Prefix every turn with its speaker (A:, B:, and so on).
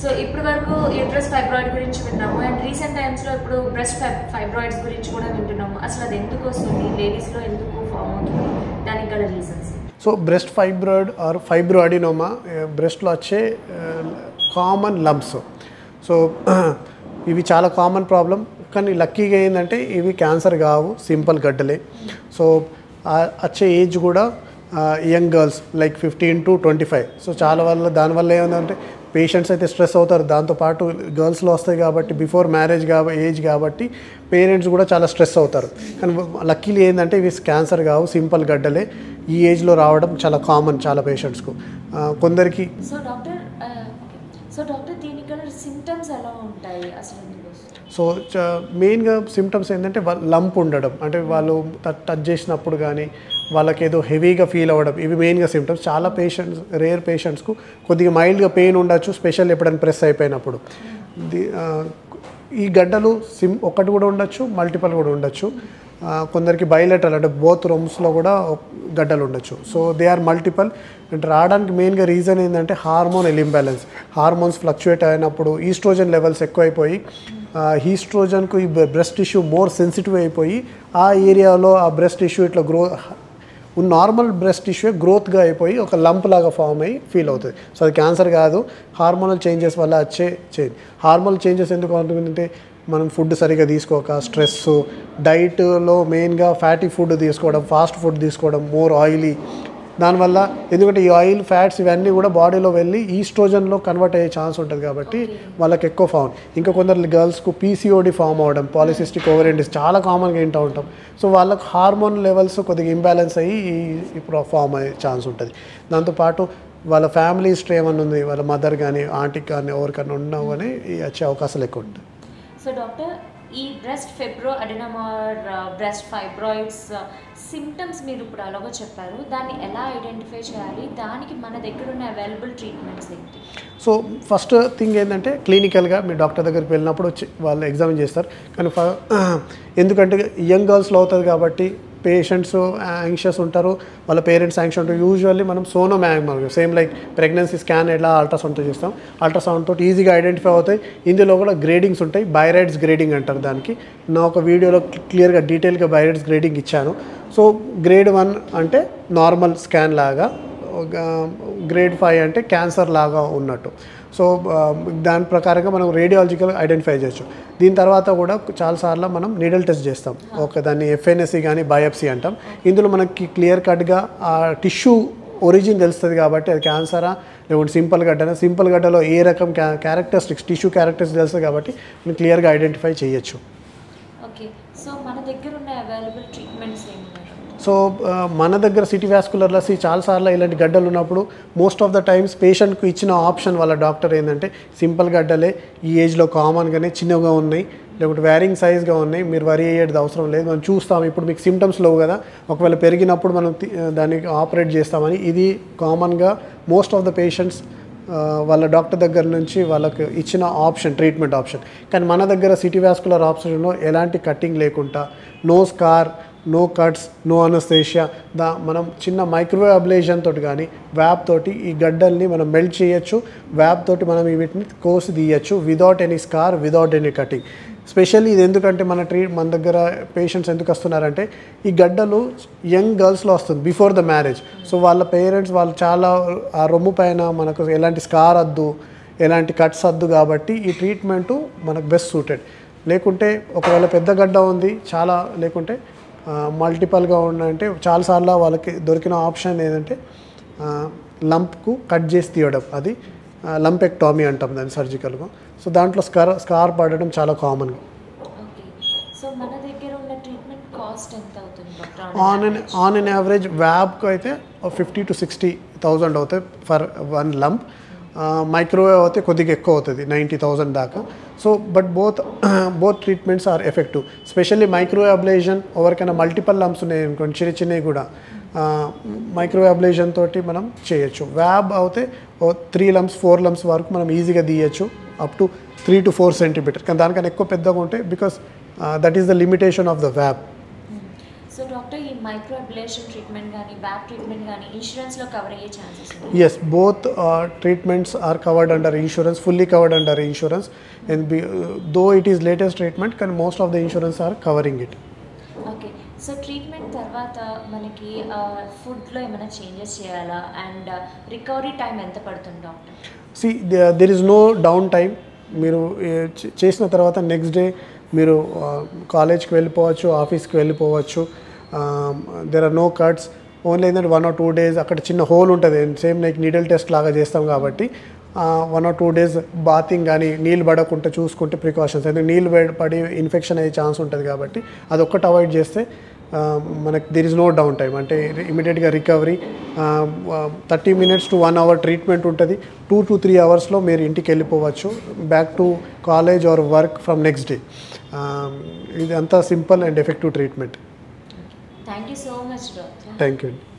A: So ఇప్పటి వరకు uterus fibroid గురించి విన్నాము అండ్ రీసెంట్ టైమ్స్లో ఇప్పుడు బ్రెస్ట్ ఫైబ్రాయిడ్స్ గురించి కూడా వింటున్నాము అసలు అది ఎందుకు వస్తుంది లేడీస్లో ఎందుకు ఫామ్ అవుతుంది దానికి గల reasons
B: so breast fibroid or fibroadenoma బ్రెస్ట్లో వచ్చే కామన్ లంప్స్ సో ఇవి చాలా కామన్ ప్రాబ్లం కానీ లక్కీగా ఏంటంటే ఇవి క్యాన్సర్ కావు సింపుల్ గడ్డలే సో ఆ- వచ్చే ఏజ్ కూడా young girls like fifteen to twenty five so చాలా వల్ల దానివల్ల ఏముందంటే పేషెంట్స్ అయితే స్ట్రెస్ అవుతారు దాంతోపాటు గర్ల్స్లో వస్తాయి కాబట్టి బిఫోర్ మ్యారేజ్ కాబ ఏజ్ కాబట్టి పేరెంట్స్ కూడా చాలా స్ట్రెస్ అవుతారు కానీ లక్కీలీ ఏంటంటే ఇవి క్యాన్సర్ కావు సింపుల్ గడ్డలే ఈ ఏజ్లో రావడం చాలా కామన్ చాలా పేషెంట్స్కు కొందరికి
A: సో డాక్టర్ సో డాక్టర్ దీనికి గల సిమ్టమ్స్ ఎలా ఉంటాయి అసలు ఎందుకు వస్తుంది?
B: సో మెయిన్గా సిమ్టమ్స్ ఏంటంటే లంప్ ఉండడం అంటే వాళ్ళు టచ్ చేసినప్పుడు కానీ వాళ్ళకి ఏదో హెవీగా ఫీల్ అవ్వడం ఇవి మెయిన్గా సిమ్టమ్స్ చాలా పేషెంట్స్ రేర్ పేషెంట్స్కు కొద్దిగా మైల్డ్గా పెయిన్ ఉండొచ్చు స్పెషల్ ఎప్పుడైనా ప్రెస్ అయిపోయినప్పుడు ది- ఆ, ఈ గడ్డలు సిమ్ ఒకటి కూడా ఉండొచ్చు మల్టిపల్ కూడా ఉండొచ్చు ఆ, కొందరికి బయలెటల్ అంటే బోత్ రూమ్స్లో కూడా గడ్డలు ఉండొచ్చు సో దే ఆర్ మల్టిపల్ అంటే రావడానికి మెయిన్గా రీజన్ ఏంటంటే హార్మోనల్ ఇంబ్యాలెన్స్ హార్మోన్స్ ఫ్లక్చుయేట్ అయినప్పుడు ఈస్ట్రోజన్ లెవెల్స్ ఎక్కువైపోయి హీస్ట్రోజన్కు ఈ బ్రెస్ట్ టిష్యూ మోర్ సెన్సిటివ్ అయిపోయి ఆ ఏరియాలో ఆ బ్రెస్ట్ టిష్యూ ఇట్లా గ్రో నార్మల్ బ్రెస్ట్ టిష్యూ గ్రోత్గా అయిపోయి ఒక లంప్ లాగా ఫామ్ అయ్యి ఫీల్ అవుతుంది సో అది క్యాన్సర్ కాదు హార్మోనల్ చేంజెస్ వల్ల వచ్చే చేంజ్ హార్మోనల్ చేంజెస్ ఎందుకు ఉంటుందంటే మనం ఫుడ్ సరిగా తీసుకోక స్ట్రెస్ డైట్లో మెయిన్గా ఫ్యాటీ ఫుడ్ తీసుకోవడం ఫాస్ట్ ఫుడ్ తీసుకోవడం మోర్ ఆయిలీ దానివల్ల ఎందుకంటే ఈ ఆయిల్ ఫ్యాట్స్ ఇవన్నీ కూడా బాడీలో వెళ్ళి ఈస్ట్రోజన్లో కన్వర్ట్ అయ్యే ఛాన్స్ ఉంటుంది కాబట్టి వాళ్ళకి ఎక్కువ ఫామ్ ఇంకా కొందరు గర్ల్స్కు పీసీఓడి ఫామ్ అవ్వడం పాలిసిస్టిక్ ఓవరెండిస్ చాలా కామన్గా వింటూ ఉంటాం సో వాళ్ళకు హార్మోన్ లెవెల్స్ కొద్దిగా ఇంబ్యాలెన్స్ అయ్యి ఈ- ఈ ఫామ్ అయ్యే ఛాన్స్ ఉంటుంది దాంతోపాటు వాళ్ళ ఫ్యామిలీ హిస్టరీ ఏమన్నా ఉంది వాళ్ళ మదర్ కానీ ఆంటీకి కానీ ఎవరికైనా ఉన్నావు అని ఈ వచ్చే అవకాశాలు ఎక్కువ ఉంటాయి
A: సో డాక్టర్ ఈ breast fibroadenoma breast fibroids symptoms మీరు ఇప్పుడు అలాగో చెప్పారు దాన్ని ఎలా ఐడెంటిఫై చేయాలి దానికి మన దగ్గర ఉన్న అవైలబుల్ ట్రీట్మెంట్స్ ఏంటి
B: సో ఫస్ట్ థింగ్ ఏంటంటే క్లినికల్గా మీ డాక్టర్ దగ్గరికి వెళ్ళినప్పుడు వచ్చి వాళ్ళు ఎగ్జామిన్ చేస్తారు కానీ ఫ- ఎందుకంటే యంగ్ గర్ల్స్లో అవుతుంది కాబట్టి పేషెంట్స్ యాంగ్షియస్ ఉంటారు వాళ్ళ పేరెంట్స్ యాంగ్షియస్ ఉంటారు యూజువల్లీ మనం సోనో మ్యాగ్ సేమ్ లైక్ ప్రెగ్నెన్సీ స్కాన్ ఎలా అల్ట్రాసౌండ్తో చేస్తాం అల్ట్రాసౌండ్ తోటి ఈజీగా ఐడెంటిఫై అవుతాయి ఇందులో కూడా గ్రేడింగ్స్ ఉంటాయి బైరైడ్స్ గ్రేడింగ్ అంటారు దానికి నా ఒక వీడియోలో క్లియర్గా డీటెయిల్గా బైరైడ్స్ గ్రేడింగ్ ఇచ్చాను సో గ్రేడ్ వన్ అంటే నార్మల్ స్కాన్ లాగా ఒక గ్రేడ్ ఫైవ్ అంటే క్యాన్సర్ లాగా ఉన్నట్టు సో ఆ, దాని ప్రకారంగా మనం రేడియాలజికల్ ఐడెంటిఫై చేయొచ్చు దీని తర్వాత కూడా చాలాసార్లు మనం నీడల్ టెస్ట్ చేస్తాం ఒక దాన్ని ఎఫ్ఎన్ఎస్సి కానీ బయాప్సీ అంటాం ఇందులో మనకి క్లియర్ కట్గా ఆ టిష్యూ ఒరిజిన్ తెలుస్తుంది కాబట్టి అది క్యాన్సరా లేకుంటే సింపుల్ గడ్డనా సింపుల్ గడ్డలో ఏ రకం క్యా క్యారెక్టరిస్టిక్స్ టిష్యూ క్యారెక్టర్స్ తెలుస్తుంది కాబట్టి మనం క్లియర్గా ఐడెంటిఫై చేయొచ్చు
A: ఓకే సో మన దగ్గర ఉన్న అవైలబుల్ ట్రీట్మెంట్స్ ఏమున్నారు
B: సో ఆ, మన దగ్గర సిటీ వ్యాస్కులర్ లస్సీ చాలాసార్లు ఇలాంటి గడ్డలు ఉన్నప్పుడు మోస్ట్ ఆఫ్ ద టైమ్స్ పేషెంట్కు ఇచ్చిన ఆప్షన్ వాళ్ళ డాక్టర్ ఏంటంటే సింపుల్ గడ్డలే ఈ ఏజ్లో కామన్గానే చిన్నగా ఉన్నాయి లేకుంటే వ్యారింగ్ సైజ్గా ఉన్నాయి మీరు వరి అయ్యేది అవసరం లేదు మనం చూస్తాం ఇప్పుడు మీకు సిమ్టమ్స్ లేవు కదా ఒకవేళ పెరిగినప్పుడు మనం తి- దానికి ఆపరేట్ చేస్తామని ఇది కామన్గా మోస్ట్ ఆఫ్ ద పేషెంట్స్ ఆ, వాళ్ళ డాక్టర్ దగ్గర నుంచి వాళ్ళకి ఇచ్చిన ఆప్షన్ ట్రీట్మెంట్ ఆప్షన్ కానీ మన దగ్గర సిటీ వ్యాస్కులర్ ఆప్షన్లో ఎలాంటి కట్టింగ్ లేకుండా no scar no cuts no anaesthesia దా మనం చిన్న మైక్రోవేవ్ అబ్లేషన్ తోటి కానీ వ్యాప్ తోటి ఈ గడ్డల్ని మనం మెల్ట్ చేయొచ్చు వ్యాప్ తోటి మనం ఈ వీటిని కోసి తీయచ్చు without any scar without any cutting specially ఇది ఎందుకంటే మన ట్రీ మన దగ్గర పేషెంట్స్ ఎందుకు వస్తున్నారంటే ఈ గడ్డలు యంగ్ గర్ల్స్లో వస్తుంది బిఫోర్ ద మ్యారేజ్ సో వాళ్ళ పేరెంట్స్ వాళ్ళు చాలా ఆ రొమ్ము పైన మనకు ఎలాంటి స్కార్ వద్దు ఎలాంటి కట్స్ వద్దు కాబట్టి ఈ ట్రీట్మెంటు మనకు బెస్ట్ సూటెడ్ లేకుంటే ఒకవేళ పెద్ద గడ్డ ఉంది చాలా లేకుంటే మల్టిపల్గా ఉండంటే చాలాసార్లు వాళ్ళకి దొరికిన ఆప్షన్ ఏంటంటే లంప్కు కట్ చేసి తీయడం అది లంపెక్టామీ అంటాం దాన్ని సర్జికల్గా సో దాంట్లో స్కార్ స్కార్ పడడం చాలా కామన్
A: ఓకే సో మన దగ్గర ఉన్న ట్రీట్మెంట్ కాస్ట్ ఎంత అవుతుంది doctor
B: on an on an average వ్యాబ్కి అయితే ఫిఫ్టీ టు సిక్స్టీ థౌజండ్ అవుతాయి ఫర్ వన్ లంప్ మైక్రోవేవ్ అయితే కొద్దిగా ఎక్కువ అవుతుంది నైంటీ థౌజండ్ దాకా so but both both treatments are effective specially microwave ablation ఎవరికైనా మల్టిపల్ లంప్స్ ఉన్నాయి అనుకోండి చిన్న చిన్నవి కూడా మైక్రోవేవ్ అబ్లేషన్ తోటి మనం చేయొచ్చు వ్యాబ్ అయితే త్రీ లంప్స్ ఫోర్ లంప్స్ వరకు మనం ఈజీగా తీయచ్చు up to three to four centimetre కానీ దానికన్నా ఎక్కువ పెద్దగా ఉంటే because that is the limitation of the VAB
A: so doctor ఈ మైక్రో అబ్లేషన్ ట్రీట్మెంట్ కానీ బ్యాక్ ట్రీట్మెంట్ కానీ ఇన్సూరెన్స్లో కవర్ అయ్యే ఛాన్సెస్ ఉన్నాయి
B: yes both treatments are covered under insurance fully covered under insurance and be though it is latest treatment కానీ most of the insurance are covering it
A: okay so treatment తర్వాత మనకి ఫుడ్లో ఏమైనా changes చేయాలా and recovery time ఎంత పడుతుంది doctor
B: see there is no downtime మీరు eh, చే- చేసిన తర్వాత నెక్స్ట్ డే మీరు కాలేజ్కి వెళ్ళిపోవచ్చు ఆఫీస్కి వెళ్ళిపోవచ్చు there are no cuts only ఏంటంటే వన్ ఆర్ టూ డేస్ అక్కడ చిన్న హోల్ ఉంటుంది సేమ్ లైక్ నీడల్ టెస్ట్ లాగా చేస్తాం కాబట్టి one or two days bathing కానీ నీళ్ళు పడకుండా చూసుకుంటే ప్రికాషన్స్ ఎందుకంటే నీళ్ళు పడి- పడి ఇన్ఫెక్షన్ అయ్యే ఛాన్స్ ఉంటుంది కాబట్టి అది ఒక్కటి అవాయిడ్ చేస్తే ఆ, మనకి there is no downtime అంటే ఇమీడియట్గా recovery thirty minutes to one hour treatment ఉంటుంది టూ టు త్రీ అవర్స్లో మీరు ఇంటికి వెళ్ళిపోవచ్చు back to college or work from next day ఇది అంతా simple and effective treatment
A: thank you so much doctor
B: thank you